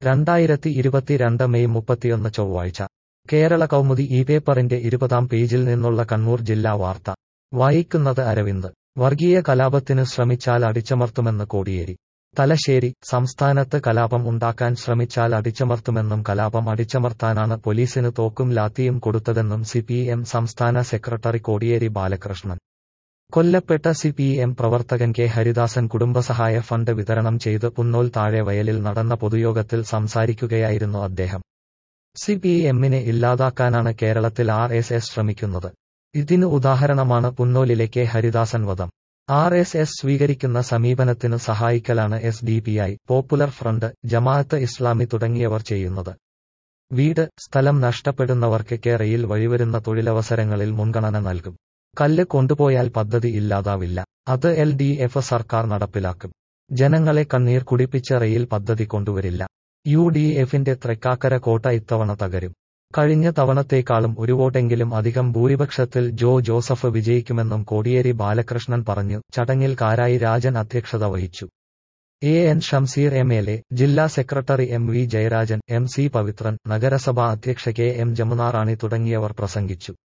രണ്ടായിരത്തി ഇരുപത്തിരണ്ട് മെയ് മുപ്പത്തിയൊന്ന് ചൊവ്വാഴ്ച കേരള കൗമുദി ഈ പേപ്പറിന്റെ ഇരുപതാം പേജിൽ നിന്നുള്ള കണ്ണൂർ ജില്ലാ വാർത്ത വായിക്കുന്നത് അരവിന്ദ് വർഗീയ കലാപത്തിന് ശ്രമിച്ചാൽ അടിച്ചമർത്തുമെന്ന് കോടിയേരി തലശ്ശേരി സംസ്ഥാനത്ത് കലാപം ഉണ്ടാക്കാൻ ശ്രമിച്ചാൽ അടിച്ചമർത്തുമെന്നും കലാപം അടിച്ചമർത്താനാണ് പോലീസിന് തോക്കും ലാത്തിയും കൊടുത്തതെന്നും സിപിഎം സംസ്ഥാന സെക്രട്ടറി കോടിയേരി ബാലകൃഷ്ണൻ കൊല്ലപ്പെട്ട സിപിഎം പ്രവർത്തകൻ കെ ഹരിദാസൻ കുടുംബസഹായ ഫണ്ട് വിതരണം ചെയ്ത് പുന്നോൽ താഴെ വയലിൽ നടന്ന പൊതുയോഗത്തിൽ സംസാരിക്കുകയായിരുന്നു അദ്ദേഹം സിപിഎമ്മിനെ ഇല്ലാതാക്കാനാണ് കേരളത്തിൽ ആർ എസ് എസ് ശ്രമിക്കുന്നത് ഇതിന് ഉദാഹരണമാണ് പുന്നോലിലെ കെ ഹരിദാസൻ വധം ആർ എസ് എസ് സ്വീകരിക്കുന്ന സമീപനത്തിനു സഹായിക്കലാണ് S D P I popular front Jamaat Islami തുടങ്ങിയവർ ചെയ്യുന്നത് വീട് സ്ഥലം നഷ്ടപ്പെടുന്നവർക്ക് കേരയിൽ വഴിവരുന്ന തൊഴിലവസരങ്ങളിൽ മുൻഗണന നൽകും കല്ല് കൊണ്ടുപോയാൽ പദ്ധതി ഇല്ലാതാവില്ല അത് എൽ ഡി എഫ് സർക്കാർ നടപ്പിലാക്കും ജനങ്ങളെ കണ്ണീർ കുടിപ്പിച്ച റെയിൽ പദ്ധതി കൊണ്ടുവരില്ല യു ഡി എഫിന്റെ തൃക്കാക്കര കോട്ട ഇത്തവണ തകരും കഴിഞ്ഞ തവണത്തേക്കാളും ഒരു വോട്ടെങ്കിലും അധികം ഭൂരിപക്ഷത്തിൽ ജോ ജോസഫ് വിജയിക്കുമെന്നും കോടിയേരി ബാലകൃഷ്ണൻ പറഞ്ഞു ചടങ്ങിൽ കാരായി രാജൻ അധ്യക്ഷത വഹിച്ചു A N Shamseer M L A ജില്ലാ secretary M V Jayarajan M C Pavithran നഗരസഭാ അധ്യക്ഷ കെ എം ജമുനാറാണി തുടങ്ങിയവർ പ്രസംഗിച്ചു